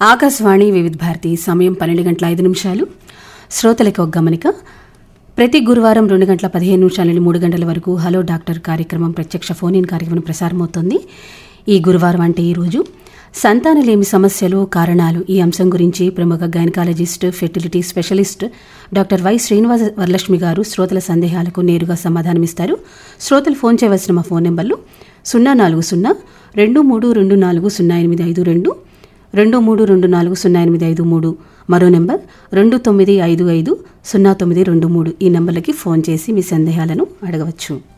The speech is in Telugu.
ఆకాశవాణి వివిధ భారతి సమయం పన్నెండు గంటల ఐదు నిమిషాలు శ్రోతలకు ఒక గమనిక ప్రతి గురువారం రెండు గంటల పదిహేను నిమిషాల నుండి మూడు గంటల వరకు హలో డాక్టర్ కార్యక్రమం ప్రత్యక్ష ఫోన్ ఇన్ కార్యక్రమం ప్రసారమవుతోంది ఈ గురువారం అంటే ఈరోజు సంతానలేమి సమస్యలు కారణాలు ఈ అంశం గురించి ప్రముఖ gynaecologist fertility specialist doctor Y Srinivasa Varalakshmi గారు శ్రోతల సందేహాలకు నేరుగా సమాధానమిస్తారు శ్రోతలు ఫోన్ చేయవలసిన మా ఫోన్ నెంబర్లు సున్నా నాలుగు సున్నా రెండు మూడు రెండు నాలుగు సున్నా ఎనిమిది ఐదు రెండు రెండు మూడు రెండు నాలుగు సున్నా ఎనిమిది ఐదు మూడు మరో నెంబర్ రెండు తొమ్మిది ఐదు ఐదు సున్నా తొమ్మిది రెండు మూడు ఈ నెంబర్లకి ఫోన్ చేసి మీ సందేహాలను అడగవచ్చు